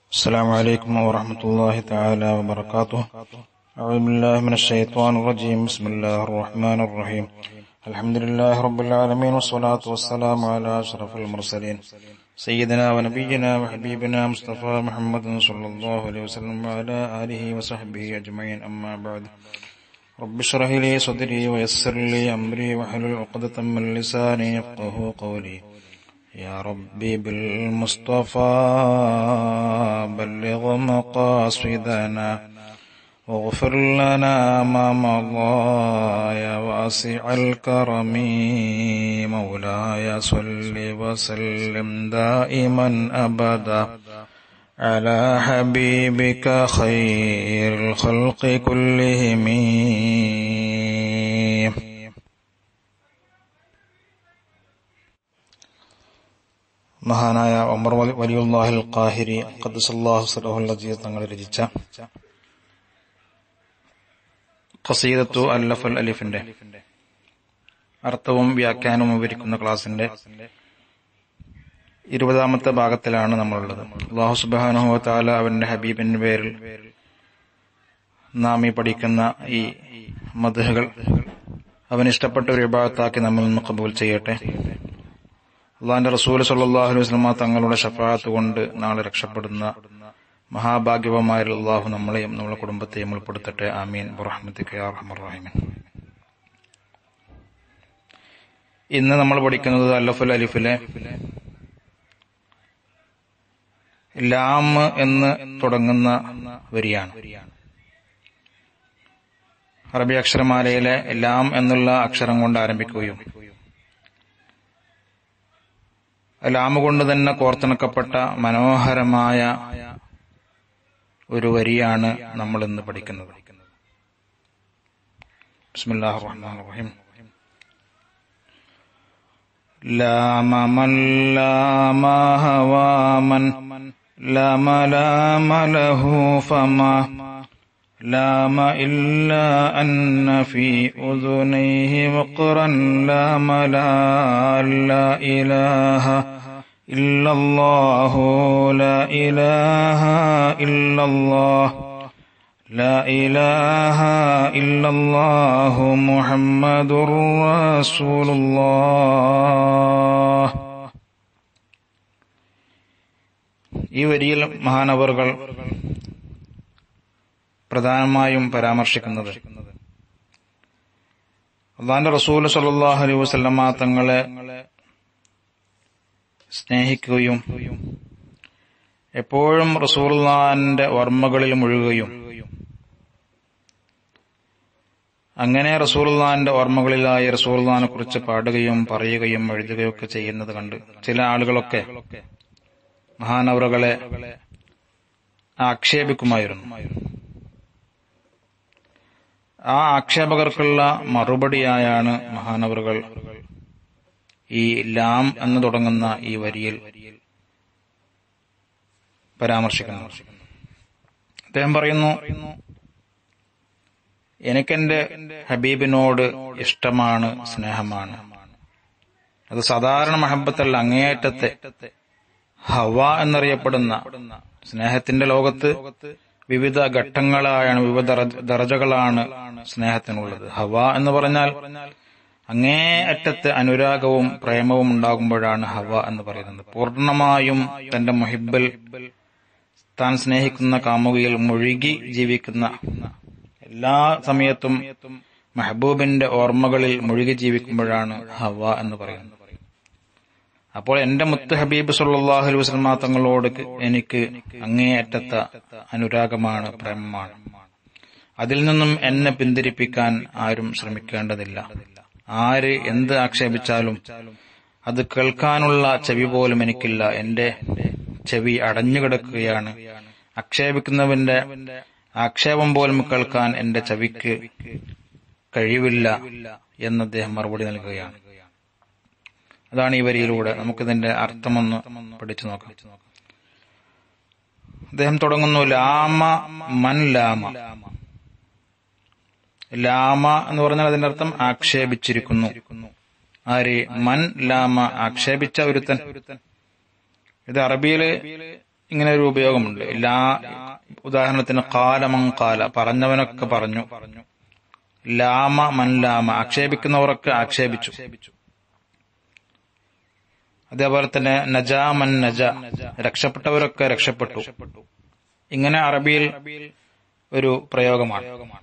السلام عليكم ورحمة الله تعالى وبركاته أعوذ بالله من الشيطان الرجيم بسم الله الرحمن الرحيم الحمد لله رب العالمين والصلاة والسلام على أشرف المرسلين سيدنا ونبينا وحبيبنا مصطفى محمد صلى الله عليه وسلم وعلى آله وصحبه أجمعين أما بعد رب اشرح لي صدري ويسر لي أمري واحلل عقدة من لساني يفقه قولي يا ربي بالمصطفى بلغ مقاصدنا واغفر لنا ما مضى يا واسع الكرم مولاي صل وسلم دائما ابدا على حبيبك خير الخلق كلهم മഹാനായ ഒമർ വലി- വലിയുല്ലാഹിൽ ഖാഹിരി ഖദ്ദസല്ലാഹു സലഹുൽ അജീസ് തങ്ങൾ രചിച്ച ഖസീദത്തു അല്ലഫൽ അലിഫിന്റെ അർത്ഥവും വ്യാഖ്യാനവും വിവരിക്കുന്ന ക്ലാസിന്റെ ഇരുപതാമത്തെ ഭാഗത്തിലാണ് നമ്മളുള്ളത് അള്ളാഹു സുബാനുഹു താല അവന്റെ ഹബീബിന്റെ പേരിൽ നാം ഈ പഠിക്കുന്ന ഈ മധുഹകൾ അവൻ ഇഷ്ടപ്പെട്ട ഒരു വിഭാഗത്താക്കി നമ്മിൽ നിന്ന് കബൂൽ ചെയ്യട്ടെ അള്ളാന്റെ റസൂൽ സല്ലാഹു അലൈഹി വസ്ലമ തങ്ങളുടെ ഷഫാത്ത് കൊണ്ട് നാളെ രക്ഷപ്പെടുന്ന മഹാഭാഗ്യവമായ അള്ളാഹു നമ്മളെയും നമ്മളെ കുടുംബത്തെയും ഉൾപ്പെടുത്തട്ടെ ആമീൻ ബുറഹ്മത്തിൻ ഇന്ന് നമ്മൾ പഠിക്കുന്നത് അല്ലഫുൽ അലിഫിലെ ലാം എന്ന് തുടങ്ങുന്ന വരിയാണ് അറബി അക്ഷരമാലയിലെ ലാം എന്നുള്ള അക്ഷരം കൊണ്ട് ആരംഭിക്കുകയും ലാമ കൊണ്ട് തന്നെ കോർത്തിണക്കപ്പെട്ട മനോഹരമായ ഒരു വരിയാണ് നമ്മൾ ഇന്ന് പഠിക്കുന്നത് ബിസ്മില്ലാഹിർ റഹ്മാനിർ റഹീം ലാമ മൻ ലാമ ഹവാമൻ ലാമ ലാമ ലഹു ഫമാ لام إلا أن في أذنيه وقرا لام لا لا إله إلا الله لا إله إلا الله لا إله إلا الله محمد رسول الله ഈ വരിയിൽ മഹാനവറുകൾ പ്രധാനമായും പരാമർശിക്കുന്നത് അള്ളാന്റെ റസൂൽ സല്ലാഹു അലൈഹി വസല്ലമ തങ്ങളെ സ്നേഹിക്കുകയും എപ്പോഴും റസൂൽന്റെ ഓർമ്മകളിൽ മുഴുകുകയും അങ്ങനെ റസൂൽന്റെ ഓർമ്മകളിലായി റസൂൽനെ കുറിച്ച് പാടുകയും പറയുകയും എഴുതുകയും ഒക്കെ ചെയ്യുന്നത് കണ്ട് ചില ആളുകളൊക്കെ മഹാനവറുകളെ ആക്ഷേപിക്കുമായിരുന്നു ആ ആക്ഷേപകർക്കുള്ള മറുപടിയായാണ് മഹാനവറുകൾ ഈ ലാം എന്ന് തുടങ്ങുന്ന ഈ വരിയിൽ പരാമർശിക്കുന്നത് അദ്ദേഹം പറയുന്നു എനിക്കെന്റെ ഹബീബിനോട് ഇഷ്ടമാണ് സ്നേഹമാണ് അത് സാധാരണ മഹബത്തല്ല അങ്ങേയറ്റത്തെ ഹവ എന്നറിയപ്പെടുന്ന സ്നേഹത്തിന്റെ ലോകത്ത് വിവിധ ഘട്ടങ്ങളായാണ് വിവിധ ദർജകളാണ് സ്നേഹത്തിനുള്ളത് ഹവ എന്ന് പറഞ്ഞാൽ അങ്ങേ അറ്റത്ത് അനുരാഗവും പ്രേമവും ഉണ്ടാകുമ്പോഴാണ് ഹവ എന്ന് പറയുന്നത് പൂർണ്ണമായും തന്റെ മൊഹിബിൽ താൻ സ്നേഹിക്കുന്ന കാമുകിയിൽ മുഴുകി ജീവിക്കുന്ന എല്ലാ സമയത്തും മെഹബൂബിന്റെ ഓർമ്മകളിൽ മുഴുകി ജീവിക്കുമ്പോഴാണ് ഹവ എന്ന് പറയുന്നത് അപ്പോൾ എന്റെ മുത്ത് ഹബീബ് സല്ലാഹു അലൈഹി വസ്ലമ തങ്ങളോട് എനിക്ക് അങ്ങേയറ്റത്ത അനുരാഗമാണ് പ്രേമമാണ് അതിൽ നിന്നും എന്നെ പിന്തിരിപ്പിക്കാൻ ആരും ശ്രമിക്കേണ്ടതില്ല ആര് എന്ത് ആക്ഷേപിച്ചാലും അത് കേൾക്കാനുള്ള ചെവി പോലും എനിക്കില്ല എന്റെ ചെവി അടഞ്ഞുകിടക്കുകയാണ് ആക്ഷേപിക്കുന്നവന്റെ ആക്ഷേപം പോലും കേൾക്കാൻ എന്റെ ചെവിക്ക് കഴിവില്ല എന്ന് അദ്ദേഹം മറുപടി നൽകുകയാണ് അതാണ് ഈ വരിയിലൂടെ നമുക്കിതിന്റെ അർത്ഥമൊന്ന് പഠിച്ചു നോക്കാം അദ്ദേഹം തുടങ്ങുന്നു ലാമ മൻ ലാമ ലാമ എന്ന് പറഞ്ഞാൽ അതിന്റെ അർത്ഥം ആക്ഷേപിച്ചിരിക്കുന്നു ആര് മൻ ലാമ ആക്ഷേപിച്ച ഒരുത്തൻ ഇത് അറബിയില് ഇങ്ങനെ ഒരു ഉപയോഗമുണ്ട് എല്ലാ ഉദാഹരണത്തിന് കാലമം കാല പറഞ്ഞവനൊക്കെ പറഞ്ഞു ലാമ മൻലാമ ആക്ഷേപിക്കുന്നവരൊക്കെ ആക്ഷേപിച്ചു അതേപോലെ തന്നെ നജ മൻ നജ രക്ഷപ്പെട്ടവരൊക്കെ രക്ഷപ്പെട്ടു ഇങ്ങനെ അറബിയിൽ ഒരു പ്രയോഗമാണ്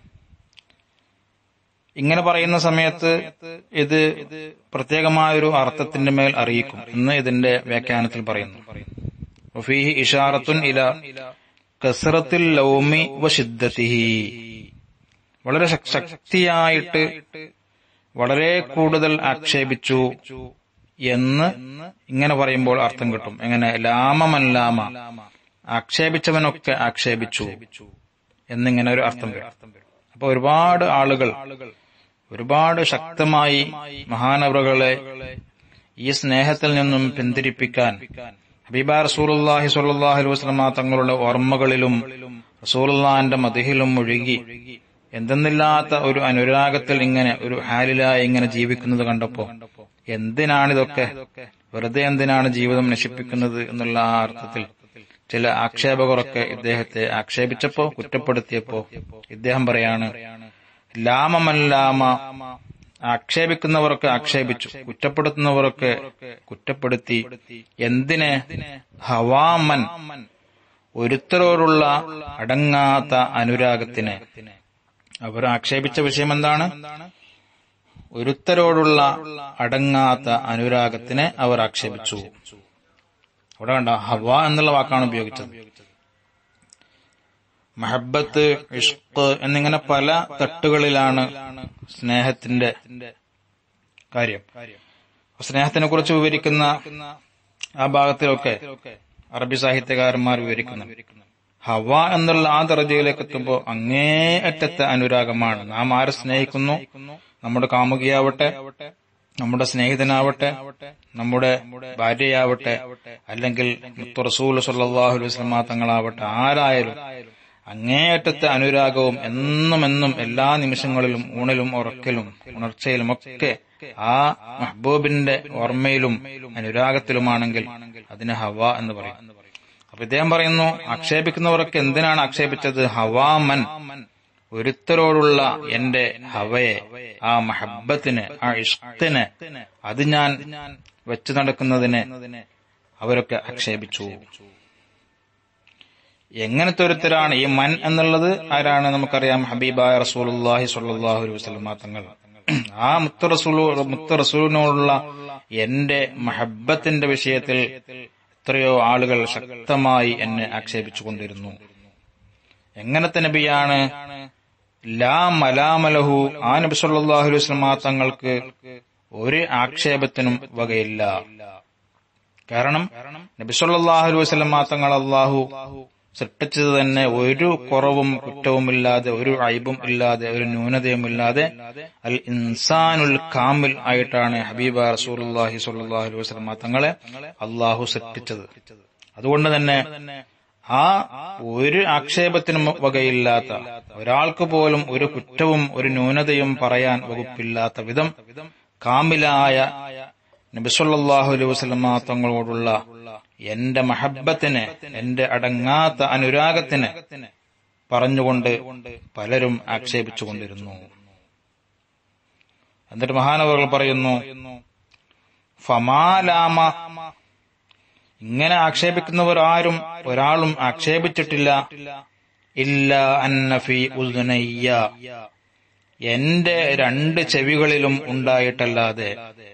ഇങ്ങനെ പറയുന്ന സമയത്ത് ഇത് പ്രത്യേകമായൊരു അർത്ഥത്തിന്റെ മേൽ അറിയിക്കും എന്ന് ഇതിന്റെ വ്യാഖ്യാനത്തിൽ പറയുന്നു വഫീഹി ഇഷാറത്തുൻ ഇല കസറത്തിൽ ലൗമി വശിദ്ധത്തിഹി വളരെ ശക്- ശക്തിയായിട്ട് വളരെ കൂടുതൽ ആക്ഷേപിച്ചു എന്ന് ഇങ്ങനെ പറയുമ്പോൾ അർത്ഥം കിട്ടും എങ്ങനെ ലാമമല്ലാമ ആക്ഷേപിച്ചവനൊക്കെ ആക്ഷേപിച്ചു എന്നിങ്ങനെ ഒരു അർത്ഥം വരും അപ്പൊ ഒരുപാട് ആളുകൾ ഒരുപാട് ശക്തമായി മഹാനവറുകളെ ഈ സ്നേഹത്തിൽ നിന്നും പിന്തിരിപ്പിക്കാൻ ഹബീബ റസൂലുള്ളാഹി സ്വല്ലല്ലാഹു അലൈഹി വസല്ലമ തങ്ങളുടെ ഓർമ്മകളിലും റസൂലുള്ളാഹിന്റെ മതിഹിലും ഒഴുകി എന്തെന്നില്ലാത്ത ഒരു അനുരാഗത്തിൽ ഇങ്ങനെ ഒരു ഹാലിലായി ഇങ്ങനെ ജീവിക്കുന്നത് കണ്ടപ്പോ എന്തിനാണിതൊക്കെ വെറുതെ എന്തിനാണ് ജീവിതം നശിപ്പിക്കുന്നത് എന്നുള്ള ആ അർത്ഥത്തിൽ ചില ആക്ഷേപകരൊക്കെ ഇദ്ദേഹത്തെ ആക്ഷേപിച്ചപ്പോ കുറ്റപ്പെടുത്തിയപ്പോ ഇദ്ദേഹം പറയാണ് ലാമമല്ലാമ ആക്ഷേപിക്കുന്നവരൊക്കെ ആക്ഷേപിച്ചു കുറ്റപ്പെടുത്തുന്നവരൊക്കെ കുറ്റപ്പെടുത്തി എന്തിന് ഹവാമൻ ഒരുത്തരോടുള്ള അടങ്ങാത്ത അനുരാഗത്തിന് അവർ ആക്ഷേപിച്ച വിഷയം എന്താണ് ഒരുത്തരോടുള്ള അടങ്ങാത്ത അനുരാഗത്തിനെ അവർ ആക്ഷേപിച്ചു അവിടെ കണ്ട ഹവ എന്നുള്ള വാക്കാണ് ഉപയോഗിച്ചത് മഹബത്ത് ഇഷ്ക് എന്നിങ്ങനെ പല തട്ടുകളിലാണ് സ്നേഹത്തിന്റെ കാര്യം സ്നേഹത്തിനെ കുറിച്ച് വിവരിക്കുന്ന ആ ഭാഗത്തിലൊക്കെ അറബി സാഹിത്യകാരന്മാർ വിവരിക്കുന്നു ഹവ എന്നുള്ള ആ ദർജയിലേക്ക് എത്തുമ്പോൾ അങ്ങേയറ്റത്തെ അനുരാഗമാണ് നാം ആരെ സ്നേഹിക്കുന്നു നമ്മുടെ കാമുകിയാവട്ടെ നമ്മുടെ സ്നേഹിതനാവട്ടെ നമ്മുടെ ഭാര്യയാവട്ടെ അല്ലെങ്കിൽ മുത്തു റസൂൽ സല്ലാഹു അലൈഹി വസല്ലമ തങ്ങളാവട്ടെ ആരായാലും അങ്ങേയറ്റത്തെ അനുരാഗവും എന്നും എന്നും എല്ലാ നിമിഷങ്ങളിലും ഊണിലും ഉറക്കലും ഉണർച്ചയിലും ഒക്കെ ആ മഹബൂബിന്റെ ഓർമ്മയിലും അനുരാഗത്തിലുമാണെങ്കിൽ അതിന് ഹവ എന്ന് പറയും അപ്പൊ ഇദ്ദേഹം പറയുന്നു ആക്ഷേപിക്കുന്നവരൊക്കെ എന്തിനാണ് ആക്ഷേപിച്ചത് ഹവാമൻ ഒരുത്തരോടുള്ള എന്റെ ഹവയെ ആ മഹബത്തിന് ആ ഇഷ്ടത്തിന് അത് ഞാൻ വെച്ചു നടക്കുന്നതിനെ അവരൊക്കെ ആക്ഷേപിച്ചു എങ്ങനത്തെ ഒരുത്തരാണ് ഈ മൻ എന്നുള്ളത് ആരാണ് നമുക്കറിയാം ഹബീബായ റസൂലുല്ലാഹി സ്വല്ലല്ലാഹു അലൈഹി വസല്ലമ തങ്ങൾ ആ മുത്ത റസൂൽ മുത്ത റസൂലിനോടുള്ള എന്റെ മഹബത്തിന്റെ വിഷയത്തിൽ എത്രയോ ആളുകൾ ശക്തമായി എന്നെ ആക്ഷേപിച്ചുകൊണ്ടിരുന്നു എങ്ങനത്തെ നബിയാണ് ലാ മലാമലഹു ആ നബി സല്ലല്ലാഹു അലൈഹി വസല്ലമ തങ്ങൾക്ക് ഒരു ആക്ഷേപത്തിനും വകയില്ല കാരണം നബി സല്ലല്ലാഹു അലൈഹി വസല്ലമ തങ്ങൾ അള്ളാഹു സൃഷ്ടിച്ചത് തന്നെ ഒരു കുറവും കുറ്റവും ഇല്ലാതെ ഒരു അയബും ഇല്ലാതെ ഒരു ന്യൂനതയും ഇല്ലാതെ അൽ ഇൻസാനുൽ കാമിൽ ആയിട്ടാണ് ഹബീബ റസൂലുള്ളാഹി സ്വല്ലല്ലാഹു അലൈഹി വസല്ലമ തങ്ങളെ അള്ളാഹു സൃഷ്ടിച്ചത് അതുകൊണ്ട് തന്നെ ആ ഒരു ആക്ഷേപത്തിനും വകയില്ലാത്ത ഒരാൾക്ക് പോലും ഒരു കുറ്റവും ഒരു ന്യൂനതയും പറയാൻ വകുപ്പില്ലാത്ത വിധം കാമിലായ നബിസൊല്ലാഹു അലൈഹി വസല്ലമ തങ്ങളോടുള്ള എന്റെ മഹബത്തിന് എന്റെ അടങ്ങാത്ത അനുരാഗത്തിന് പറഞ്ഞുകൊണ്ട് പലരും ആക്ഷേപിച്ചുകൊണ്ടിരുന്നു എന്നിട്ട് മഹാനവകൾ പറയുന്നു ഫമാലാമ ഇങ്ങനെ ആക്ഷേപിക്കുന്നവർ ആരും ഒരാളും ആക്ഷേപിച്ചിട്ടില്ല ഇല്ല അന്നഫി ഉദ്നയ്യ എന്റെ രണ്ട് ചെവികളിലും ഉണ്ടായിട്ടല്ലാതെ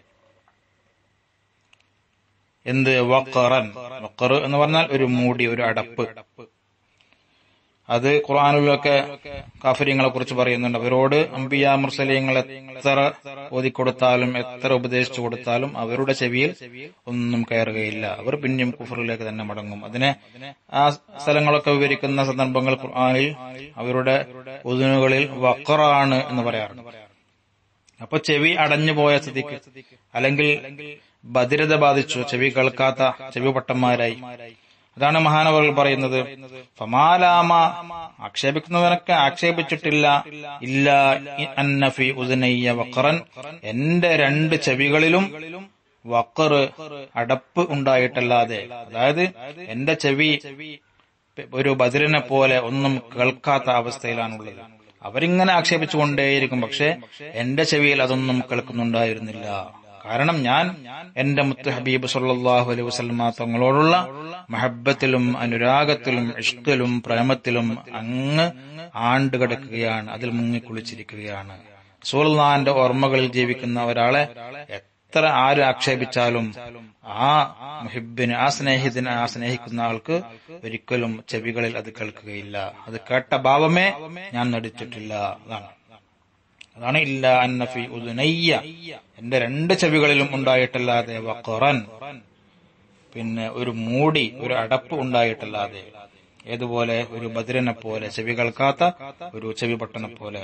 എന്ത് വക്കറൻ വക്കർ എന്ന് പറഞ്ഞാൽ ഒരു മൂടി ഒരു അടപ്പ് അത് ഖുർആാനിലൊക്കെ കാഫര്യങ്ങളെ കുറിച്ച് പറയുന്നുണ്ട് അവരോട് അമ്പിയ മുർസലിയങ്ങൾ എത്ര ഓതിക്കൊടുത്താലും എത്ര ഉപദേശിച്ചു കൊടുത്താലും അവരുടെ ചെവിയിൽ ഒന്നും കയറുകയില്ല അവർ പിന്നെയും കുഫറിലേക്ക് തന്നെ മടങ്ങും അതിനെ ആ സ്ഥലങ്ങളൊക്കെ വിവരിക്കുന്ന സന്ദർഭങ്ങൾ ഖുർആാനിൽ അവരുടെ ഉദിനുകളിൽ വക്കറാണ് എന്ന് പറയാറുണ്ട് അപ്പൊ ചെവി അടഞ്ഞു പോയ സ്ഥിതിക്ക് അല്ലെങ്കിൽ ബധിരത ബാധിച്ചു ചെവി കേൾക്കാത്ത ചെവി പട്ടന്മാരായി അതാണ് മഹാനവകൾ പറയുന്നത് ഫമാലാമ ആക്ഷേപിക്കുന്നവനൊക്കെ ആക്ഷേപിച്ചിട്ടില്ല ഇല്ല അന്നഫി ഉദനയ്യ വക്കറൻ എന്റെ രണ്ട് ചെവികളിലും വക്കർ അടപ്പ് ഉണ്ടായിട്ടല്ലാതെ അതായത് എന്റെ ചെവി ഒരു ബദിരനെ പോലെ ഒന്നും കേൾക്കാത്ത അവസ്ഥയിലാണുള്ളത് അവരിങ്ങനെ ആക്ഷേപിച്ചുകൊണ്ടേയിരിക്കും പക്ഷെ എന്റെ ചെവിയിൽ അതൊന്നും കേൾക്കുന്നുണ്ടായിരുന്നില്ല കാരണം ഞാൻ എന്റെ മുത്ത് ഹബീബ് സല്ലാഹു അലൈഹി വസ്ലമ തങ്ങളോടുള്ള മഹബത്തിലും അനുരാഗത്തിലും ഇഷ്കലും പ്രേമത്തിലും അങ്ങ് ആണ്ട് കിടക്കുകയാണ് അതിൽ മുങ്ങിക്കുളിച്ചിരിക്കുകയാണ് സൂൽനാന്റെ ഓർമ്മകളിൽ ജീവിക്കുന്ന ഒരാളെ എത്ര ആര് ആക്ഷേപിച്ചാലും ആ മുഹിബിന് ആ സ്നേഹിതന് ആ സ്നേഹിക്കുന്ന ആൾക്ക് ഒരിക്കലും ചെവികളിൽ അത് കേൾക്കുകയില്ല അത് കേട്ട ഭാവമേ ഞാൻ നടിച്ചിട്ടില്ല അതാണ് അതാണ് ഇല്ല അന്നഫി ഉദുനയ്യ എന്റെ രണ്ട് ചെവികളിലും ഉണ്ടായിട്ടല്ലാതെ വഖറൻ പിന്നെ ഒരു മൂടി ഒരു അടപ്പ് ഉണ്ടായിട്ടല്ലാതെ ഏതുപോലെ ഒരു ബദിരനെ പോലെ ചെവി കേൾക്കാത്ത ഒരു ചെവി പൊട്ടനെ പോലെ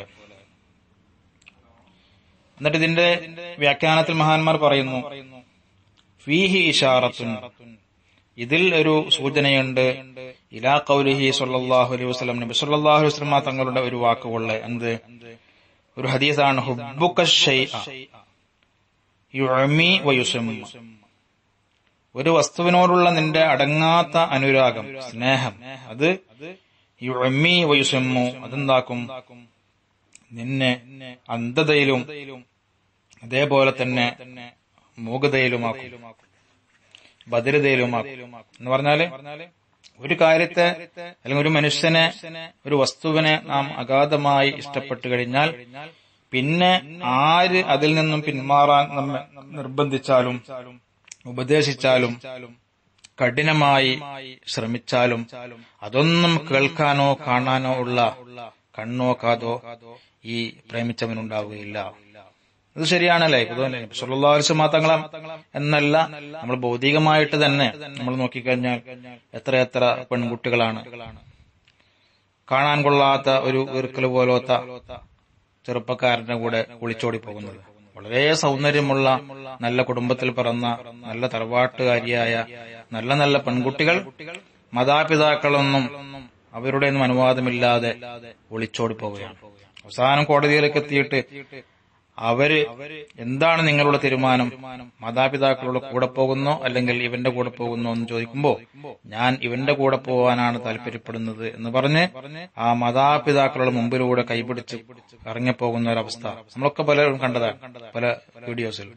എന്നിട്ട് ഇതിന്റെ വ്യാഖ്യാനത്തിൽ മഹാന്മാർ പറയുന്നു ഫീഹി ഇഷാറത്തുൻ ഇതിൽ ഒരു സൂചനയുണ്ട് ഇലാ കൗലിഹി സല്ലാഹു അലൈഹി വസ്ലം നബി സല്ലാഹു അലൈഹി വസ്ലമ തങ്ങളുടെ ഒരു വാക്കുകൊള്ള എന്ത് ഒരു ഹദീസാണ് ഒരു വസ്തുവിനോടുള്ള നിന്റെ അടങ്ങാത്ത അനുരാഗം സ്നേഹം അത് യുഅമ്മി വയുസമ്മു അതെന്താക്കും നിന്നെ അന്ധതയിലും അതേപോലെ തന്നെ മൂകതയിലുമാക്കും ഭദ്രതയിലുമാക്കും എന്ന് പറഞ്ഞാല് ഒരു കാര്യത്തെ അല്ലെങ്കിൽ ഒരു മനുഷ്യനെ ഒരു വസ്തുവിനെ നാം അഗാധമായി ഇഷ്ടപ്പെട്ടു കഴിഞ്ഞാൽ പിന്നെ ആര് അതിൽ നിന്നും പിന്മാറാൻ നമ്മെ നിർബന്ധിച്ചാലും ഉപദേശിച്ചാലും കഠിനമായി ശ്രമിച്ചാലും അതൊന്നും കേൾക്കാനോ കാണാനോ ഉള്ള കണ്ണോ കാതോ ഈ പ്രേമിച്ചവനുണ്ടാവുകയില്ല അത് ശരിയാണല്ലേ സുല്ലാസ്മാ തങ്ങളം എന്നല്ല നമ്മൾ ഭൗതികമായിട്ട് തന്നെ നമ്മൾ നോക്കിക്കഴിഞ്ഞാൽ എത്രയെത്ര പെൺകുട്ടികളാണ് കാണാൻ കൊള്ളാത്ത ഒരു വീർക്കൽ പോലത്തെ ചെറുപ്പക്കാരന്റെ കൂടെ ഒളിച്ചോടി പോകുന്നത് വളരെ സൗന്ദര്യമുള്ള നല്ല കുടുംബത്തിൽ പിറന്ന നല്ല തറവാട്ടുകാരിയായ നല്ല നല്ല പെൺകുട്ടികൾ മാതാപിതാക്കളൊന്നും അവരുടെ ഒന്നും അനുവാദമില്ലാതെ ഒളിച്ചോടി പോവുകയാണ് അവസാനം കോടതിയിലേക്ക് എത്തിയിട്ട് അവര് എന്താണ് നിങ്ങളുടെ തീരുമാനം മാതാപിതാക്കളുടെ കൂടെ പോകുന്നോ അല്ലെങ്കിൽ ഇവന്റെ കൂടെ പോകുന്നോ എന്ന് ചോദിക്കുമ്പോ ഞാൻ ഇവന്റെ കൂടെ പോകാനാണ് താല്പര്യപ്പെടുന്നത് എന്ന് പറഞ്ഞ് ആ മാതാപിതാക്കളുടെ മുമ്പിലൂടെ കൈപിടിച്ച് ഇറങ്ങിപ്പോകുന്ന ഒരവസ്ഥ നമ്മളൊക്കെ പലരും കണ്ടതാണ് പല വീഡിയോസിൽ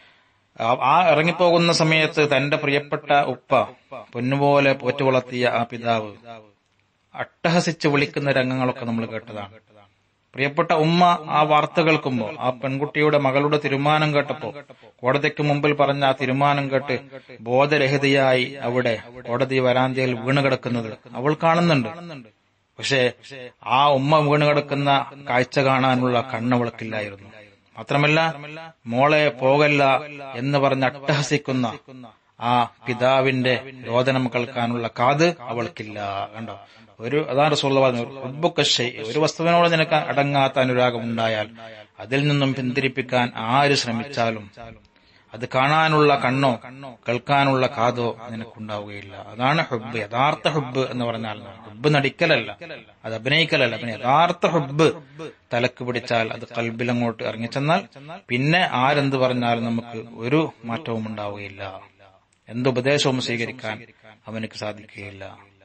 ആ ഇറങ്ങിപ്പോകുന്ന സമയത്ത് തന്റെ പ്രിയപ്പെട്ട ഉപ്പ പൊന്നുപോലെ പോറ്റു വളർത്തിയ ആ പിതാവ് അട്ടഹസിച്ച് വിളിക്കുന്ന രംഗങ്ങളൊക്കെ നമ്മൾ കേട്ടതാണ് പ്രിയപ്പെട്ട ഉമ്മ ആ വാർത്ത കേൾക്കുമ്പോ ആ പെൺകുട്ടിയുടെ മകളുടെ തീരുമാനം കേട്ടപ്പോ കോടതിക്ക് മുമ്പിൽ പറഞ്ഞ ആ തീരുമാനം കേട്ട് ബോധരഹിതയായി അവിടെ കോടതി വരാന്തയിൽ വീണ് കിടക്കുന്നത് അവൾ കാണുന്നുണ്ട് പക്ഷേ ആ ഉമ്മ വീണ് കിടക്കുന്ന കാഴ്ച കാണാനുള്ള കണ്ണവൾക്കില്ലായിരുന്നു മാത്രമല്ല മോളെ പോകല്ല എന്ന് പറഞ്ഞ് അട്ടഹസിക്കുന്ന ആ പിതാവിന്റെ രോദനം കേൾക്കാനുള്ള കാത് അവൾക്കില്ല കണ്ടോ ഒരു അതാണ് റസൂള്ള പറഞ്ഞത് ഒരു വസ്തുവിനോട് നിനക്ക് അടങ്ങാത്ത അനുരാഗം ഉണ്ടായാൽ അതിൽ നിന്നും പിന്തിരിപ്പിക്കാൻ ആര് ശ്രമിച്ചാലും അത് കാണാനുള്ള കണ്ണോ കേൾക്കാനുള്ള കാതോ നിനക്കുണ്ടാവുകയില്ല അതാണ് ഹുബ് യഥാർത്ഥ ഹുബ് എന്ന് പറഞ്ഞാൽ ഹുബ് നടിക്കലല്ല അത് അഭിനയിക്കലല്ല പിന്നെ യഥാർത്ഥ ഹുബ് തലക്ക് പിടിച്ചാൽ അത് കൽബിലങ്ങോട്ട് ഇറങ്ങിച്ചെന്നാൽ പിന്നെ ആരെന്ത് പറഞ്ഞാലും നമുക്ക് ഒരു മാറ്റവും ഉണ്ടാവുകയില്ല എന്തുപദേശവും സ്വീകരിക്കാൻ അവനക്ക് സാധിക്കുകയില്ല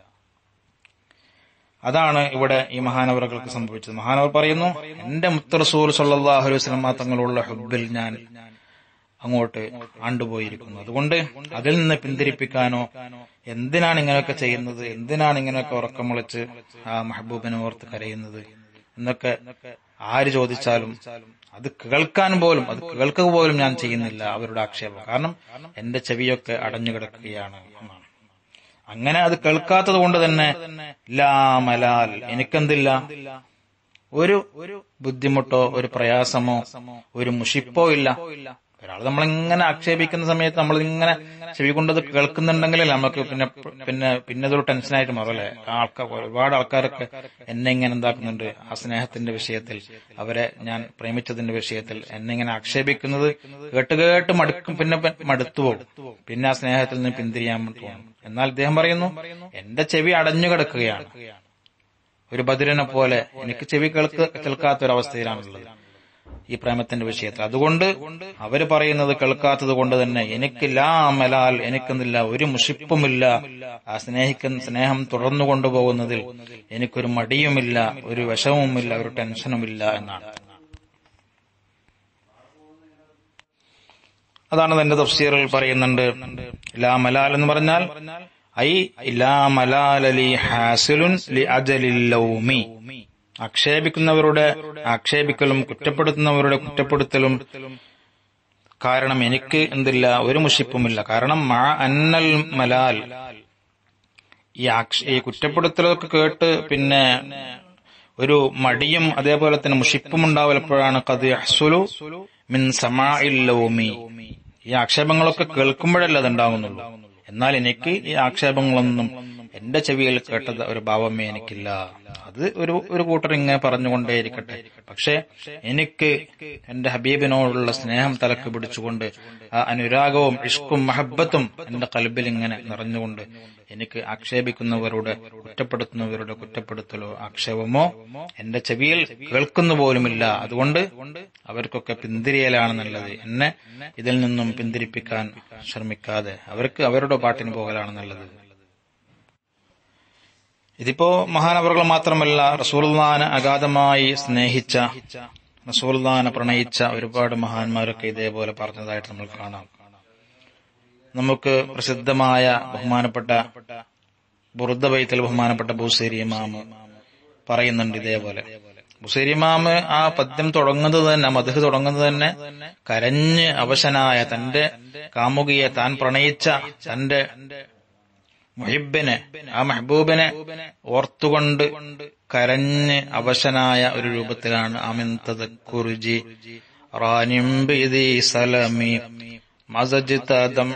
അതാണ് ഇവിടെ ഈ മഹാനവറുകൾക്ക് സംഭവിച്ചത് മഹാനവർ പറയുന്നു എന്റെ മുത്തറസൂൽ സല്ലാഹു അലൈഹി വസ്ലമ തങ്ങളുള്ള ഹുബിൽ ഞാൻ അങ്ങോട്ട് ആണ്ടുപോയിരിക്കുന്നു അതുകൊണ്ട് അതിൽ നിന്ന് പിന്തിരിപ്പിക്കാനോ എന്തിനാണ് ഇങ്ങനെയൊക്കെ ചെയ്യുന്നത് എന്തിനാണ് ഇങ്ങനെയൊക്കെ ഉറക്കം വിളിച്ച് ആ മെഹബൂബിനെ ഓർത്ത് കരയുന്നത് എന്നൊക്കെ ആര് ചോദിച്ചാലും അത് കേൾക്കാൻ പോലും അത് കേൾക്കുക പോലും ഞാൻ ചെയ്യുന്നില്ല അവരുടെ ആക്ഷേപം കാരണം എന്റെ ചെവിയൊക്കെ അടഞ്ഞു കിടക്കുകയാണ് എന്നാണ് അങ്ങനെ അത് കേൾക്കാത്തത് കൊണ്ട് തന്നെ ലാ മലാൽ എനിക്കെന്തില്ല ഒരു ബുദ്ധിമുട്ടോ ഒരു പ്രയാസമോ ഒരു മുഷിപ്പോ ഇല്ല ഒരാൾ നമ്മളിങ്ങനെ ആക്ഷേപിക്കുന്ന സമയത്ത് നമ്മൾ ഇങ്ങനെ ചെവി കൊണ്ടത് കേൾക്കുന്നുണ്ടെങ്കിലല്ലേ നമുക്ക് പിന്നെ പിന്നെ പിന്നെ അതൊരു ടെൻഷനായിട്ട് മാറും അല്ലെ ആൾക്കാർ ഒരുപാട് ആൾക്കാരൊക്കെ എന്നെ ഇങ്ങനെ എന്താക്കുന്നുണ്ട് ആ സ്നേഹത്തിന്റെ വിഷയത്തിൽ അവരെ ഞാൻ പ്രേമിച്ചതിന്റെ വിഷയത്തിൽ എന്നെ ഇങ്ങനെ ആക്ഷേപിക്കുന്നത് കേട്ട് കേട്ട് മടുക്കും പിന്നെ മടുത്തു പോകും പിന്നെ ആ സ്നേഹത്തിൽ നിന്ന് പിന്തിരിയാൻ തോന്നും എന്നാൽ അദ്ദേഹം പറയുന്നു എന്റെ ചെവി അടഞ്ഞു കിടക്കുകയാണ് ഒരു ബദിരനെ പോലെ എനിക്ക് ചെവി കേൾക്ക് കേൾക്കാത്ത ഒരവസ്ഥയിലാണുള്ളത് ഈ പ്രേമത്തിന്റെ വിഷയത്തിൽ അതുകൊണ്ട് അവര് പറയുന്നത് കേൾക്കാത്തത് കൊണ്ട് തന്നെ എനിക്ക് ലാ മലാൽ എനിക്കെന്നില്ല ഒരു മുഷിപ്പുമില്ല ആ സ്നേഹിക്കുന്ന സ്നേഹം തുടർന്നു കൊണ്ടുപോകുന്നതിൽ എനിക്കൊരു മടിയുമില്ല ഒരു വിഷമവുമില്ല ഒരു ടെൻഷനുമില്ല എന്നാണ് അതാണ് തന്റെ തഫ്സീറിൽ പറയുന്നുണ്ട് ലാ മലാൽ എന്ന് പറഞ്ഞാൽ ഐ ലാ മലാലലി ഹാസിലുൻ ലി അജലില്ലൗമി ആക്ഷേപിക്കുന്നവരുടെ ആക്ഷേപിക്കലും കുറ്റപ്പെടുത്തുന്നവരുടെ കുറ്റപ്പെടുത്തലും കാരണം എനിക്ക് എന്തില്ല ഒരു മുഷിപ്പുമില്ല കാരണം മാ അന്നൽ മലാൽ ഈ ആക്ഷ ഈ കുറ്റപ്പെടുത്തലൊക്കെ കേട്ട് പിന്നെ ഒരു മടിയും അതേപോലെ തന്നെ മുഷിപ്പും ഉണ്ടാവലപ്പോഴാണ് കത് അഹ്സുലു മിൻ സമാഇല്ലൗമി ഈ ആക്ഷേപങ്ങളൊക്കെ കേൾക്കുമ്പോഴല്ല അതുണ്ടാകുന്നുള്ളൂ എന്നാൽ എനിക്ക് ഈ ആക്ഷേപങ്ങളൊന്നും എന്റെ ചെവിയിൽ കേട്ടത് ഒരു ഭാവമേ എനിക്കില്ല അത് ഒരു ഒരു കൂട്ടർ ഇങ്ങനെ പറഞ്ഞുകൊണ്ടേയിരിക്കട്ടെ പക്ഷെ എനിക്ക് എന്റെ ഹബീബിനോടുള്ള സ്നേഹം തലക്ക് പിടിച്ചുകൊണ്ട് ആ അനുരാഗവും ഇഷ്കും മഹബത്തും എന്റെ കൽബിൽ ഇങ്ങനെ നിറഞ്ഞുകൊണ്ട് എനിക്ക് ആക്ഷേപിക്കുന്നവരുടെ കുറ്റപ്പെടുത്തുന്നവരുടെ കുറ്റപ്പെടുത്തലോ ആക്ഷേപമോ എന്റെ ചെവിയിൽ കേൾക്കുന്നു പോലുമില്ല അതുകൊണ്ട് അവർക്കൊക്കെ പിന്തിരിയലാണ് നല്ലത് എന്നെ ഇതിൽ നിന്നും പിന്തിരിപ്പിക്കാൻ ശ്രമിക്കാതെ അവർക്ക് അവരുടെ പാട്ടിന് പോകലാണ് നല്ലത് ഇതിപ്പോ മഹാനവറുകൾ മാത്രമല്ല റസൂൽദാനെ അഗാധമായി സ്നേഹിച്ച റസൂൽദാനെ പ്രണയിച്ച ഒരുപാട് മഹാന്മാരൊക്കെ ഇതേപോലെ പറഞ്ഞതായിട്ട് നമ്മൾ കാണാം നമുക്ക് പ്രസിദ്ധമായ ബഹുമാനപ്പെട്ട ബുറുദ ബൈത്തിൽ ബഹുമാനപ്പെട്ട ബൂസേരി ഇമാമ് പറയുന്നുണ്ട് ഇതേപോലെ ബുസേരി ഇമാമ് ആ പദ്യം തുടങ്ങുന്നത് തന്നെ മധു തുടങ്ങുന്നത് തന്നെ കരഞ്ഞ് അവശനായ തന്റെ കാമുകിയെ താൻ പ്രണയിച്ച തന്റെ മുഹിബിനെ ആ മെഹബൂബിനെ ഓർത്തുകൊണ്ട് കരഞ്ഞ് അവശനായ ഒരു രൂപത്തിലാണ് അമിന്തത് കുറുജി റാനിംബിദി സലമി മസജിതം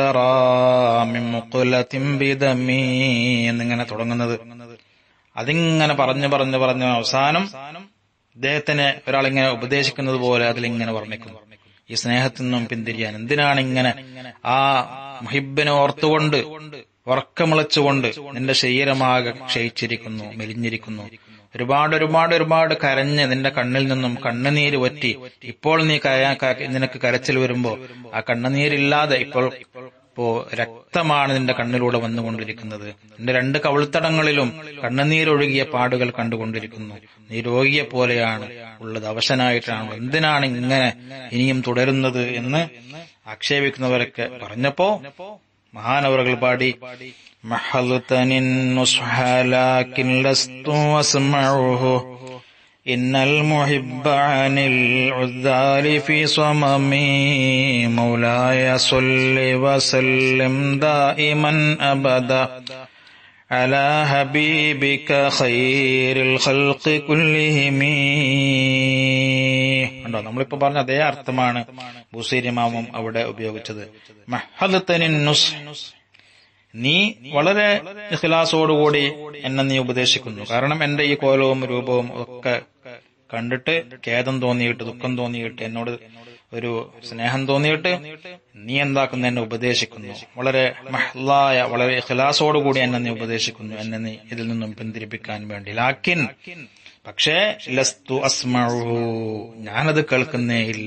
ബിദമി എന്നിങ്ങനെ തുടങ്ങുന്നത് അതിങ്ങനെ പറഞ്ഞു പറഞ്ഞു പറഞ്ഞു അവസാനം അദ്ദേഹത്തിന് ഒരാളിങ്ങനെ ഉപദേശിക്കുന്നത് പോലെ അതിലിങ്ങനെ വർണ്ണിക്കുന്നു ഈ സ്നേഹത്തിൽ നിന്നും പിന്തിരിയാൻ എന്തിനാണ് ഇങ്ങനെ ആ മുഹിബിനെ ഓർത്തുകൊണ്ട് ഉറക്കമിളച്ചുകൊണ്ട് നിന്റെ ശരീരമാകെ ക്ഷയിച്ചിരിക്കുന്നു മെലിഞ്ഞിരിക്കുന്നു ഒരുപാട് ഒരുപാട് ഒരുപാട് കരഞ്ഞ് നിന്റെ കണ്ണിൽ നിന്നും കണ്ണുനീര് വറ്റി ഇപ്പോൾ നീ കരയാ നിനക്ക് കരച്ചിൽ വരുമ്പോ ആ കണ്ണുനീരില്ലാതെ ഇപ്പോൾ ഇപ്പോ രക്തമാണ് നിന്റെ കണ്ണിലൂടെ വന്നുകൊണ്ടിരിക്കുന്നത് നിന്റെ രണ്ട് കവിൾത്തടങ്ങളിലും കണ്ണുനീരൊഴുകിയ പാടുകൾ കണ്ടുകൊണ്ടിരിക്കുന്നു നീ രോഗിയെ പോലെയാണ് ഉള്ളത് അവശനായിട്ടാണ് എന്തിനാണ് ഇങ്ങനെ ഇനിയും തുടരുന്നത് എന്ന് ആക്ഷേപിക്കുന്നവരൊക്കെ പറഞ്ഞപ്പോ മഹാനവറുകൾ പാടി മഹൽതനിൻ നുസ്ഹലാക്കിൻ ലസ്തു അസ്മഉഹു إن المحب عن العذال في صممي مولاي صل وسلم دائما أبدا على حبيبك خير الخلق كلهم ഉണ്ടോ നമ്മളിപ്പോ പറഞ്ഞ അതേ അർത്ഥമാണ് ബുസീരിമാമും അവിടെ ഉപയോഗിച്ചത് മഹദത്തനിൻ നുസ് നീ വളരെ ഇഖ്ലാസോടുകൂടി എന്നെ നീ ഉപദേശിക്കുന്നു കാരണം എന്റെ ഈ കോലവും രൂപവും ഒക്കെ കണ്ടിട്ട് ഖേദം തോന്നിയിട്ട് ദുഃഖം തോന്നിയിട്ട് എന്നോട് ഒരു സ്നേഹം തോന്നിയിട്ട് നീ എന്താക്കുന്ന എന്നെ ഉപദേശിക്കുന്നു വളരെ മഹ്ലായ വളരെ ഇഖ്ലാസോടുകൂടി എന്നെ നീ ഉപദേശിക്കുന്നു എന്നെ നീ ഇതിൽ നിന്നും പിന്തിരിപ്പിക്കാൻ വേണ്ടി ലാക്കിൻ പക്ഷേ ലസ്തു അസ്മഴു ഞാനത് കേൾക്കുന്നേ ഇല്ല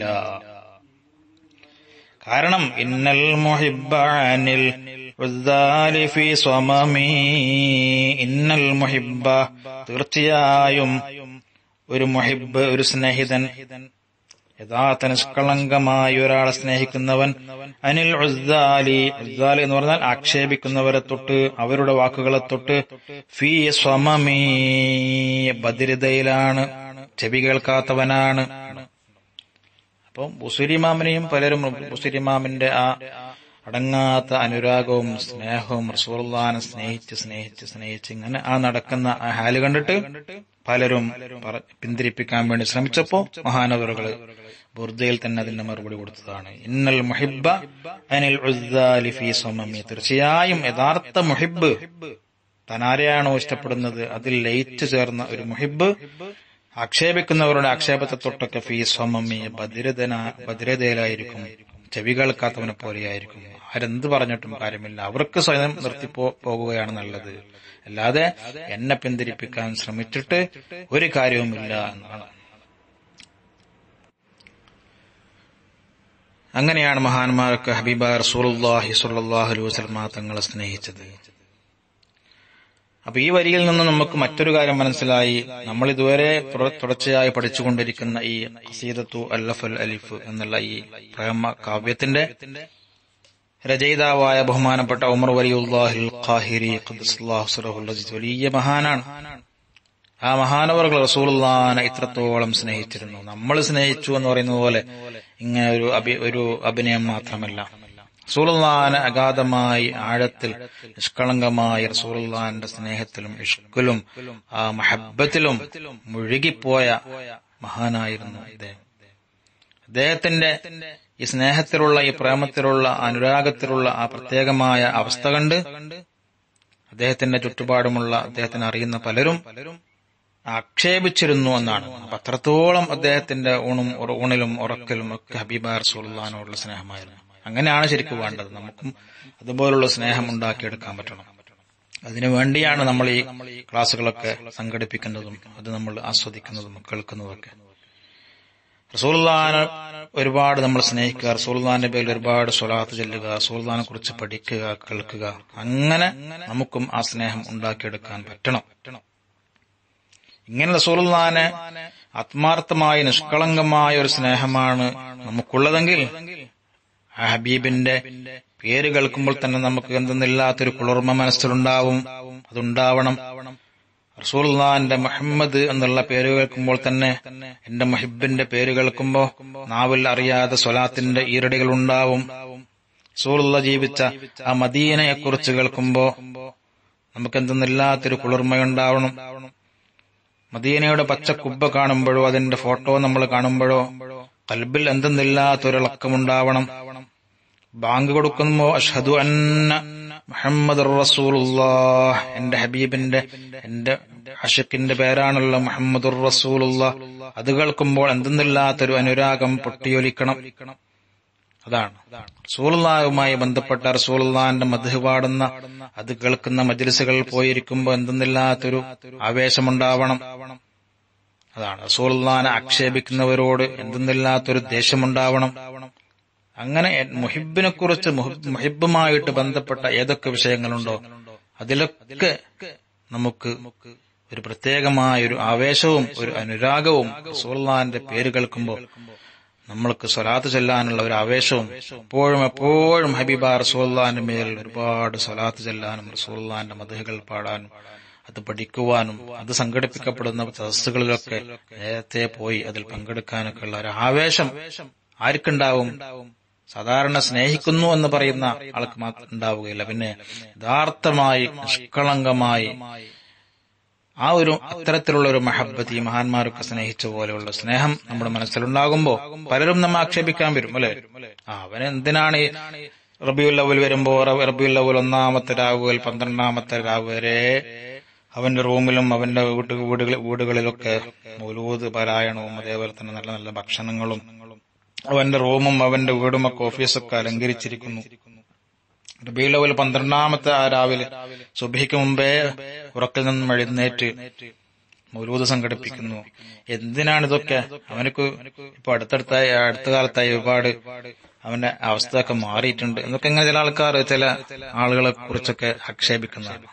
കാരണം ഇന്നൽ മുഹിബാനിൽ ഫി സ്വമമീ ഇന്നൽ മുഹിബ തീർച്ചയായും ഒരു മുഹിബ് ഒരു സ്നേഹിതൻ യഥാർത്ഥ നിഷ്കളങ്കമായ ഒരാളെ സ്നേഹിക്കുന്നവൻ അനിൽ ഉസ്ദാലി ഉസ്ദാലി എന്ന് പറഞ്ഞാൽ ആക്ഷേപിക്കുന്നവരെ തൊട്ട് അവരുടെ വാക്കുകളെ തൊട്ട് ഫി സ്വമമീ ഭദ്രതയിലാണ് ചെവി കേൾക്കാത്തവനാണ് അപ്പം ബുസുരിമാമിനെയും പലരും ബുസുരിമാമിന്റെ ആ അടങ്ങാത്ത അനുരാഗവും സ്നേഹവും റസൂർദാനെ സ്നേഹിച്ച് സ്നേഹിച്ച് സ്നേഹിച്ച് ഇങ്ങനെ ആ നടക്കുന്ന ആ ഹാല് കണ്ടിട്ട് പലരും പിന്തിരിപ്പിക്കാൻ വേണ്ടി ശ്രമിച്ചപ്പോ മഹാനവറുകള് ബുർദയിൽ തന്നെ അതിന്റെ മറുപടി കൊടുത്തതാണ് ഇന്നൽ മുഹിബ അനിൽ ഫി സമമി തീർച്ചയായും യഥാർത്ഥ മുഹിബ് തനാരെയാണോ ഇഷ്ടപ്പെടുന്നത് അതിൽ ലയിച്ചു ചേർന്ന ഒരു മുഹിബ് ആക്ഷേപിക്കുന്നവരുടെ ആക്ഷേപത്തെ തൊട്ടൊക്കെ ഫീ സ്വമമ്മി ഭദ്രതന ഭദ്രതയിലായിരിക്കും ചെവി കേൾക്കാത്തവനെ പോലെയായിരിക്കും ആരെന്ത് പറഞ്ഞിട്ടും കാര്യമില്ല അവർക്ക് സ്വയം നിർത്തി പോകുകയാണ് നല്ലത് അല്ലാതെ എന്നെ പിന്തിരിപ്പിക്കാൻ ശ്രമിച്ചിട്ട് ഒരു കാര്യവുമില്ല എന്നാണ് അങ്ങനെയാണ് മഹാന്മാർക്ക് ഹബീബ റസൂലുള്ളാഹി സ്വല്ലല്ലാഹു അലൈഹി വസല്ലമ തങ്ങളെ സ്നേഹിച്ചത് അപ്പൊ ഈ വരിയിൽ നിന്ന് നമുക്ക് മറ്റൊരു കാര്യം മനസ്സിലായി നമ്മൾ ഇതുവരെ തുട- തുടർച്ചയായി പഠിച്ചുകൊണ്ടിരിക്കുന്ന ഈ ഖസീദത്തു അല്ലഫൽ അലിഫ് എന്നുള്ള ഈ പ്രേമ കാവ്യത്തിന്റെ രചയിതാവായ ബഹുമാനപ്പെട്ട ഉമർ വലിയുല്ലാഹിൽ ഖാഹിരി ഖദ്ദസല്ലാഹു സിറഹുൽ അസീസ് വലിയ മഹാനാണ് ആ മഹാനവർകൾ റസൂലുള്ളാനെ ഇത്രത്തോളം സ്നേഹിച്ചിരുന്നു നമ്മൾ സ്നേഹിച്ചു എന്ന് പറയുന്നത് പോലെ ഇങ്ങനെ ഒരു അഭി ഒരു അഭിനയം മാത്രമല്ല റസൂലുള്ളാനെ അഗാധമായി ആഴത്തിൽ നിഷ്കളങ്കമായ റസൂലുള്ളാന്റെ സ്നേഹത്തിലും ഇഷ്കിലും ആ മഹബത്തിലും മുഴുകിപ്പോയ മഹാനായിരുന്നു ഇദ്ദേഹം അദ്ദേഹത്തിന്റെ ഈ സ്നേഹത്തിലുള്ള ഈ പ്രേമത്തിലുള്ള അനുരാഗത്തിലുള്ള ആ പ്രത്യേകമായ അവസ്ഥ കണ്ട് അദ്ദേഹത്തിന്റെ ചുറ്റുപാടുമുള്ള അദ്ദേഹത്തിന് അറിയുന്ന പലരും ആക്ഷേപിച്ചിരുന്നു എന്നാണ് അപ്പൊ അത്രത്തോളം അദ്ദേഹത്തിന്റെ ഊണും ഉറ- ഊണിലും ഉറക്കലും ഒക്കെ ഹബീബ റസൂലുള്ളാഹിനോടുള്ള സ്നേഹമായിരുന്നു അങ്ങനെയാണ് ശരിക്കും വേണ്ടത് നമുക്കും അതുപോലുള്ള സ്നേഹം ഉണ്ടാക്കിയെടുക്കാൻ പറ്റണം അതിനു വേണ്ടിയാണ് നമ്മൾ ഈ ക്ലാസ്സുകളൊക്കെ സംഘടിപ്പിക്കുന്നതും അത് നമ്മൾ ആസ്വദിക്കുന്നതും കേൾക്കുന്നതൊക്കെ റസൂൽദാനെ ഒരുപാട് നമ്മൾ സ്നേഹിക്കുക റസൂൽദാന്റെ പേരിൽ ഒരുപാട് സ്വലാത്ത് ചെല്ലുക റസൂൽദാനെ കുറിച്ച് പഠിക്കുക കേൾക്കുക അങ്ങനെ നമുക്കും ആ സ്നേഹം ഉണ്ടാക്കിയെടുക്കാൻ പറ്റണം ഇങ്ങനെ റസൂൽദാനെ ആത്മാർത്ഥമായ നിഷ്കളങ്കമായ ഒരു സ്നേഹമാണ് നമുക്കുള്ളതെങ്കിൽ ആ ഹബീബിന്റെ പേര് കേൾക്കുമ്പോൾ തന്നെ നമുക്ക് എന്തെന്നില്ലാത്തൊരു കുളിർമ മനസ്സിലുണ്ടാവും അതുണ്ടാവണം റസൂൽദാന്റെ മുഹമ്മദ് എന്നുള്ള പേര് കേൾക്കുമ്പോൾ തന്നെ എന്റെ മുഹിബിന്റെ പേര് കേൾക്കുമ്പോ നാവിൽ അറിയാതെ സ്വലാത്തിന്റെ ഈരടികൾ ഉണ്ടാവും റസൂലുള്ള ജീവിച്ച ആ മദീനയെക്കുറിച്ച് കേൾക്കുമ്പോ നമുക്ക് എന്തെന്നില്ലാത്തൊരു കുളിർമയുണ്ടാവണം മദീനയുടെ പച്ച കുബ്ബ കാണുമ്പോഴോ അതിന്റെ ഫോട്ടോ നമ്മൾ കാണുമ്പോഴോ കൽബിൽ എന്തെന്നില്ലാത്തൊരിളക്കമുണ്ടാവണം ബാങ്ക് കൊടുക്കുമ്പോ അഷ്ഹദു അന്ന മുഹമ്മദ് റസൂലുള്ളാഹ് എന്റെ ഹബീബിന്റെ എന്റെ അഷക്കിന്റെ പേരാണല്ലോ മുഹമ്മദ് റസൂലുള്ള അത് കേൾക്കുമ്പോൾ എന്തെന്നില്ലാത്തൊരു അനുരാഗം പൊട്ടിയൊലിക്കണം അതാണ് റസൂലുള്ളാഹുമായി ബന്ധപ്പെട്ട റസൂലുള്ളാന്റെ മധു പാടുന്ന അത് കേൾക്കുന്ന മജ്ലിസുകളിൽ പോയിരിക്കുമ്പോൾ എന്തെന്നില്ലാത്തൊരു ആവേശമുണ്ടാവണം അതാണ് റസൂലുള്ളാനെ ആക്ഷേപിക്കുന്നവരോട് എന്തെന്നില്ലാത്തൊരു ദേഷ്യമുണ്ടാവണം അങ്ങനെ മുഹിബിനെ കുറിച്ച് മുഹിബുമായിട്ട് ബന്ധപ്പെട്ട ഏതൊക്കെ വിഷയങ്ങളുണ്ടോ അതിലൊക്കെ നമുക്ക് ഒരു പ്രത്യേകമായ ഒരു ആവേശവും ഒരു അനുരാഗവും റസൂലുള്ളാന്റെ പേര് കേൾക്കുമ്പോൾ നമ്മൾക്ക് സ്വലാത്ത് ചെല്ലാനുള്ള ഒരു ആവേശവും എപ്പോഴും എപ്പോഴും ഹബീബ റസൂല്ലാന്റെ മേൽ ഒരുപാട് സ്വലാത്ത് ചെല്ലാനും റസൂല്ലാന്റെ മതഹുകൾ പാടാനും അത് പഠിക്കുവാനും അത് സംഘടിപ്പിക്കപ്പെടുന്ന സദസ്സുകളിലൊക്കെ നേരത്തെ പോയി അതിൽ പങ്കെടുക്കാനൊക്കെ ഉള്ള ഒരു ആവേശം ആർക്കുണ്ടാവും സാധാരണ സ്നേഹിക്കുന്നു എന്ന് പറയുന്ന ആൾക്ക് മാത്രം ഉണ്ടാവുകയില്ല പിന്നെ യഥാർത്ഥമായി നിഷ്കളങ്കമായി ആ ഒരു അത്തരത്തിലുള്ള ഒരു മഹബത്ത് ഈ മഹാന്മാരൊക്കെ സ്നേഹിച്ച പോലെയുള്ള സ്നേഹം നമ്മുടെ മനസ്സിലുണ്ടാകുമ്പോ പലരും നമ്മ ആക്ഷേപിക്കാൻ വരും അല്ലെ ആ അവൻ എന്തിനാണ് ഈ റബിയുൽ അവൽ വരുമ്പോ റബിയുൽ അവൽ ഒന്നാമത്തെ രാവുകൾ പന്ത്രണ്ടാമത്തെ രാവ് വരെ അവന്റെ റൂമിലും അവന്റെ വീട്ട് വീടുകളിൽ വീടുകളിലൊക്കെ മൗലൂദ് പാരായണവും അതേപോലെ തന്നെ നല്ല നല്ല ഭക്ഷണങ്ങളും അവന്റെ റൂമും അവന്റെ വീടുമൊക്കെ ഓഫീസൊക്കെ അലങ്കരിച്ചിരിക്കുന്നു റബീലവൽ പന്ത്രണ്ടാമത്തെ ആ രാവിലെ സുബഹിക്ക് മുമ്പേ ഉറക്കിൽ നിന്നും എഴുന്നേറ്റ് മൗലൂദ് സംഘടിപ്പിക്കുന്നു എന്തിനാണ് ഇതൊക്കെ അവനക്ക് ഇപ്പൊ അടുത്തടുത്തായി അടുത്ത കാലത്തായി ഒരുപാട് അവന്റെ അവസ്ഥയൊക്കെ മാറിയിട്ടുണ്ട് എന്നൊക്കെ ഇങ്ങനെ ചില ആൾക്കാർ ചില ആളുകളെ കുറിച്ചൊക്കെ ആക്ഷേപിക്കുന്നതാണ്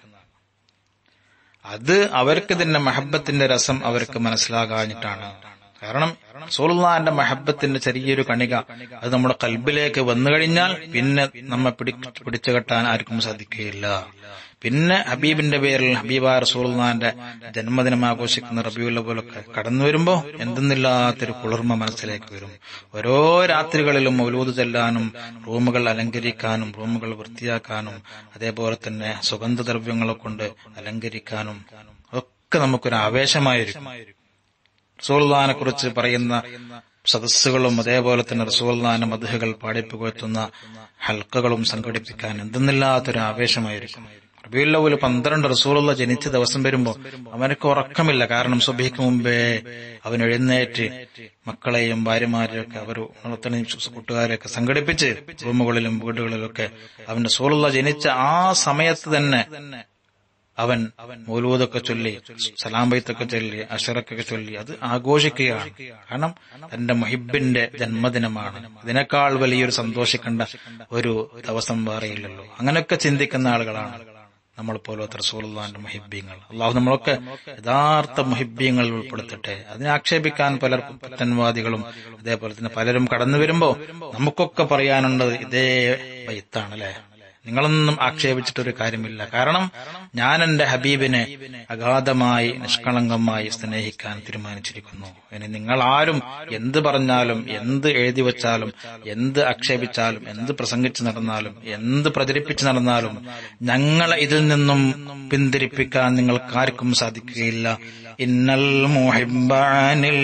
അത് അവർക്ക് ഇതിന്റെ മഹബത്തിന്റെ രസം അവർക്ക് മനസ്സിലാകാഞ്ഞിട്ടാണ് കാരണം സോളുല്ലാന്റെ മഹബത്തിന്റെ ചെറിയൊരു കണിക അത് നമ്മുടെ കൽബിലേക്ക് വന്നു കഴിഞ്ഞാൽ പിന്നെ നമ്മെ പിടി പിടിച്ചു കെട്ടാൻ ആർക്കും സാധിക്കുകയില്ല പിന്നെ ഹബീബിന്റെ പേരിൽ ഹബീബ റസൂൽനാന്റെ ജന്മദിനം ആഘോഷിക്കുന്ന റബിയുള്ള പോലൊക്കെ കടന്നു വരുമ്പോ എന്തെന്നില്ലാത്തൊരു കുളിർമ മനസ്സിലേക്ക് വരും ഓരോ രാത്രികളിലും മൗലൂദ് ചെല്ലാനും റൂമുകൾ അലങ്കരിക്കാനും റൂമുകൾ വൃത്തിയാക്കാനും അതേപോലെ തന്നെ സുഗന്ധദ്രവ്യങ്ങളെ കൊണ്ട് അലങ്കരിക്കാനും ഒക്കെ നമുക്കൊരു ആവേശമായിരിക്കും റസൂൽദാനെ കുറിച്ച് പറയുന്ന സദസ്സുകളും അതേപോലെ തന്നെ റസൂൽദാന മധുഹകൾ പാടിപ്പുകഴ്ത്തുന്ന ഹൽക്കകളും സംഘടിപ്പിക്കാൻ എന്തെന്നില്ലാത്തൊരു ആവേശമായിരിക്കും റബിയുല്ലവല് പന്ത്രണ്ട് റസൂലുള്ള ജനിച്ച ദിവസം വരുമ്പോ അവനക്ക് ഉറക്കമില്ല കാരണം സുബഹിക്ക് മുമ്പേ അവൻ എഴുന്നേറ്റ് മക്കളെയും ഭാര്യമാരെയും ഒക്കെ അവർ ഉണർത്തനെയും കൂട്ടുകാരെയൊക്കെ സംഘടിപ്പിച്ച് റൂമുകളിലും വീടുകളിലൊക്കെ അവന്റെ സൂറുള്ള ജനിച്ച ആ സമയത്ത് തന്നെ അവൻ മൗലൂദൊക്കെ ചൊല്ലി സലാം ബൈത്തൊക്കെ ചൊല്ലി അഷറക്കൊക്കെ ചൊല്ലി അത് ആഘോഷിക്കുകയാണ് കാരണം തന്റെ മുഹിബിന്റെ ജന്മദിനമാണ് ഇതിനേക്കാൾ വലിയൊരു സന്തോഷിക്കേണ്ട ഒരു ദിവസം വേറെയില്ലല്ലോ അങ്ങനെയൊക്കെ ചിന്തിക്കുന്ന ആളുകളാണ് നമ്മൾ പോലത്തെ റസൂലുള്ളാന്റെ മുഹിബ്യങ്ങൾ അള്ളാഹു നമ്മളൊക്കെ യഥാർത്ഥ മുഹിബ്യങ്ങൾ ഉൾപ്പെടുത്തട്ടെ അതിനെ ആക്ഷേപിക്കാൻ പലർക്കും പറ്റൻവാദികളും അതേപോലെ തന്നെ പലരും കടന്നു വരുമ്പോ നമുക്കൊക്കെ പറയാനുള്ളത് ഇതേ ബൈത്താണ് അല്ലെ നിങ്ങളൊന്നും ആക്ഷേപിച്ചിട്ടൊരു കാര്യമില്ല കാരണം ഞാൻ എന്റെ ഹബീബിനെ അഗാധമായി നിഷ്കളങ്കമായി സ്നേഹിക്കാൻ തീരുമാനിച്ചിരിക്കുന്നു ഇനി നിങ്ങൾ ആരും എന്ത് പറഞ്ഞാലും എന്ത് എഴുതി വച്ചാലും എന്ത് ആക്ഷേപിച്ചാലും എന്ത് പ്രസംഗിച്ചു നടന്നാലും എന്ത് പ്രചരിപ്പിച്ചു നടന്നാലും ഞങ്ങളെ ഇതിൽ നിന്നും പിന്തിരിപ്പിക്കാൻ നിങ്ങൾക്കാർക്കും സാധിക്കുകയില്ല ഇന്നൽ മുഹിബാനിൽ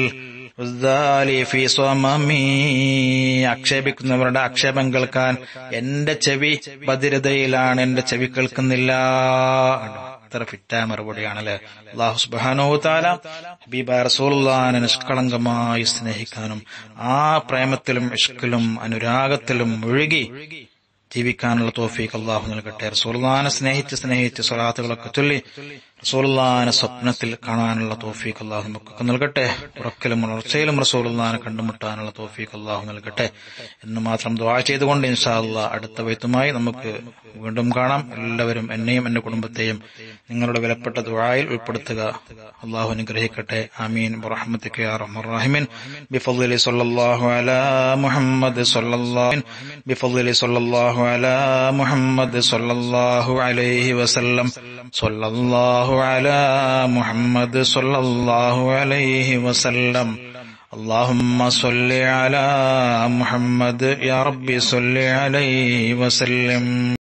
ആക്ഷേപിക്കുന്നവരുടെ ആക്ഷേപം കേൾക്കാൻ എന്റെ ചെവി ബധിരതയിലാണ് എന്റെ ചെവി കേൾക്കുന്നില്ല അത്ര ഫിറ്റായ മറുപടിയാണല്ലേ അള്ളാഹു സുബാനോതാല ഹബീബ റസൂലുള്ളാനെ നിഷ്കളങ്കമായി സ്നേഹിക്കാനും ആ പ്രേമത്തിലും ഇഷ്കിലും അനുരാഗത്തിലും മുഴുകി ജീവിക്കാനുള്ള തോഫീക്ക് അള്ളാഹു നൽകട്ടെ റസൂൽദാനെ സ്നേഹിച്ച് സ്നേഹിച്ച് സ്വലാത്തുകളൊക്കെ ചൊല്ലി റസൂൽദാനെ സ്വപ്നത്തിൽ കാണാനുള്ള തോഫീക്ക് അള്ളാഹു നമുക്കൊക്കെ നൽകട്ടെ ഉറക്കലും ഉണർച്ചയിലും റസൂൽദാനെ കണ്ടുമുട്ടാനുള്ള തോഫീക്ക് അള്ളാഹു നൽകട്ടെ എന്ന് മാത്രം ദ്വാ ചെയ്തുകൊണ്ട് ഇൻഷാ അള്ളാഹ് അടുത്ത വൈത്തുമായി നമുക്ക് വീണ്ടും കാണാം എല്ലാവരും എന്നെയും എന്റെ കുടുംബത്തെയും നിങ്ങളുടെ വിലപ്പെട്ട ദുആയിൽ ഉൾപ്പെടുത്തുക അള്ളാഹു അനുഗ്രഹിക്കട്ടെ ആമീൻ ബിറഹ്മതിക യാ അർഹമർ റഹീമിൻ ബിഫദ്ലി സ്വല്ലല്ലാഹു അലാ മുഹമ്മദ് സ്വല്ലല്ലാഹു ബിഫദ്ലി സ്വല്ലല്ലാഹു അലാ മുഹമ്മദ് സ്വല്ലല്ലാഹു അലൈഹി വസല്ലം സ്വല്ലല്ലാഹു അലാ മുഹമ്മദ് സ്വല്ലല്ലാഹു അലൈഹി വസല്ലം اللهم صل على محمد يا رب صل عليه وسلم